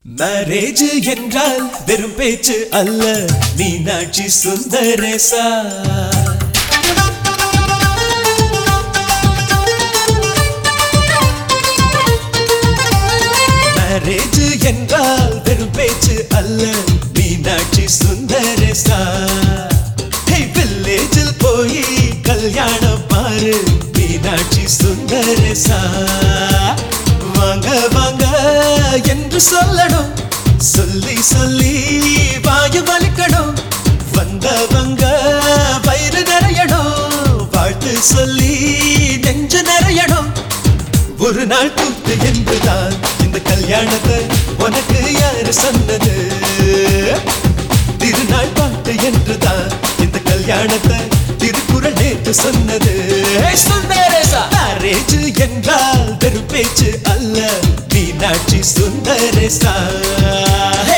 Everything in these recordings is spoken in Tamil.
மேரேஜ் என்றால் வெறும் பேச்சு அல்ல மீனாட்சி சுந்தரேசா மேரேஜ் என்றால் வெறும் பேச்சு அல்ல மீனாட்சி சுந்தரேசா வில்லேஜில் போய் கல்யாணம் பாரு மீனாட்சி சுந்தரேசா வாங்க வாங்க என்று சொல்லணும் சொல்லி சொல்லி வாயு வலிக்கணும் வந்தவங்க வயிறு நிறையணும் வாழ்த்து சொல்லி நெஞ்சு நிறையணும் ஒரு நாள் கூத்து என்றுதான் இந்த கல்யாணத்தை உனக்கு யாரு சொன்னது திருநாள் பாட்டு என்றுதான் இந்த கல்யாணத்தை திருக்குறள் நேற்று சொன்னது மேரேஜ் என்றால் வெறும் பேச்சு அல்ல மீனாட்சி சுந்தரேசா Hey!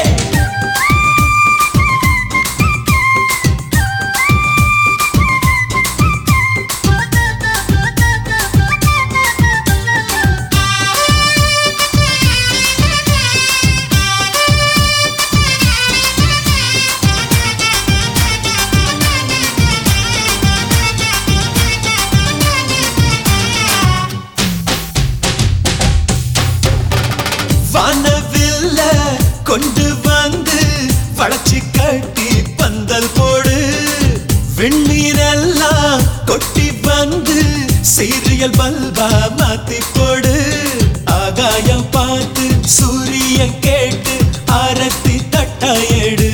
வானவில்ல கொண்டு வந்து வளர்ச்சி கட்டி பந்தல் போடு வெந்நீரெல்லாம் கொட்டி வந்து சீரியல் பல்பா மாத்தி போடு ஆகாயம் பார்த்து சூரியன் கேட்டு ஆரத்தி தட்டாயடு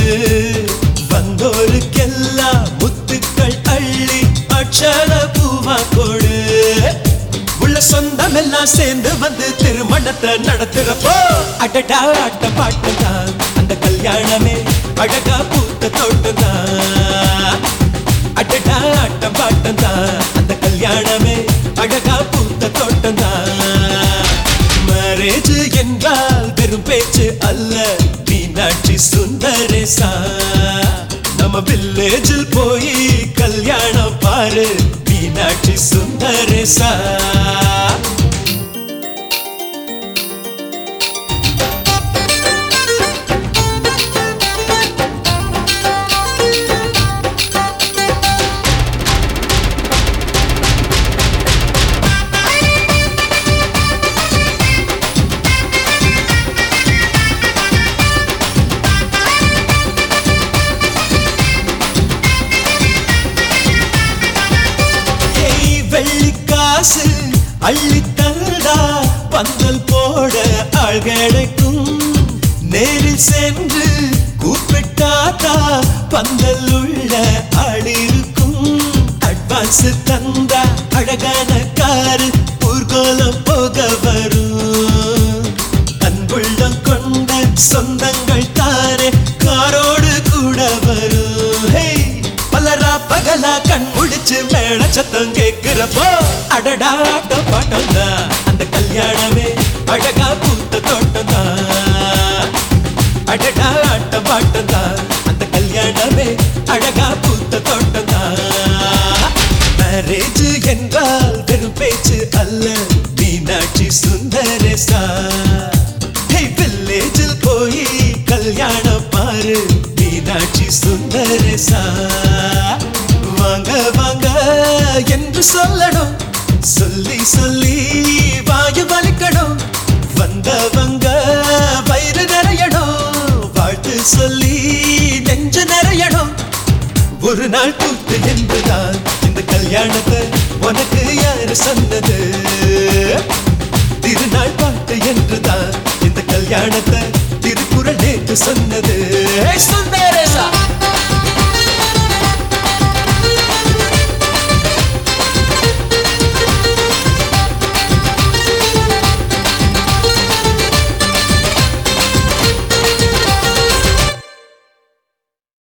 வந்தோருக்கெல்லாம் முத்துக்கள் அள்ளி அட்சர பூவா கொடு உள்ள சொந்தம் எல்லாம் சேர்ந்து வந்து திருமணத்தை நடத்துறப்போ அடடா ஆட்ட பாட்டுதான் அந்த கல்யாணமே அழகா பூத்த தோட்டம்தான் அடடா ஆட்ட பாட்டுதான் அந்த கல்யாணமே அழகா பூத்த தோட்டம்தான் மேரேஜ் என்றால் வெறும் பேச்சு அல்ல மீனாட்சி சுந்தரேசா நம்ம வில்லேஜில் போய் கல்யாணம் பாரு மீனாட்சி சுந்தரேசா ஏய் வெள்ளி காசு அள்ளி தந்தா பந்தல் போட ஆள் கிடைக்கும் நேரில் சென்று கூப்பிட்டாத்தா பந்தல் உள்ள ஆள் இருக்கும் அட்வான்ஸ் தந்தா அழகான காரு ஊர்கோலம் போக வரும் அன்புள்ளம் கொண்ட சொந்தங்கள் தானே காரோடு கூட வரும் ஹே பலரா பகலா கண் முடிச்சு மேல சத்தம் கேக்குறப்போ அடடா ஆட்ட பாட்டம் தான் அந்த கல்யாணமே அழகா பூத்த தோட்டம் தான் அடடா ஆட்ட பாட்டம் தான் அந்த கல்யாணமே அழகா பூத்த தோட்டம் தான் மேரேஜ் என்றால் வெறும் பேச்சு அல்ல மீனாட்சி சுந்தரேசா வில்லேஜில் போய் கல்யாணம் பாரு மீனாட்சி சுந்தரேசா வாங்க வாங்க என்று சொல்லணும் சொல்லி சொல்லி வாயு வலிக்கணும் வந்தவங்க வயிறு நிறையணும் வாழ்த்து சொல்லி நெஞ்சு நிறையணும் ஒரு நாள் கூத்து என்றுதான் இந்த கல்யாணத்தை உனக்கு யாரு சொன்னது திருநாள் பாட்டு என்றுதான் இந்த கல்யாணத்தை திருக்குறள் நேற்று சொன்னது சுந்தர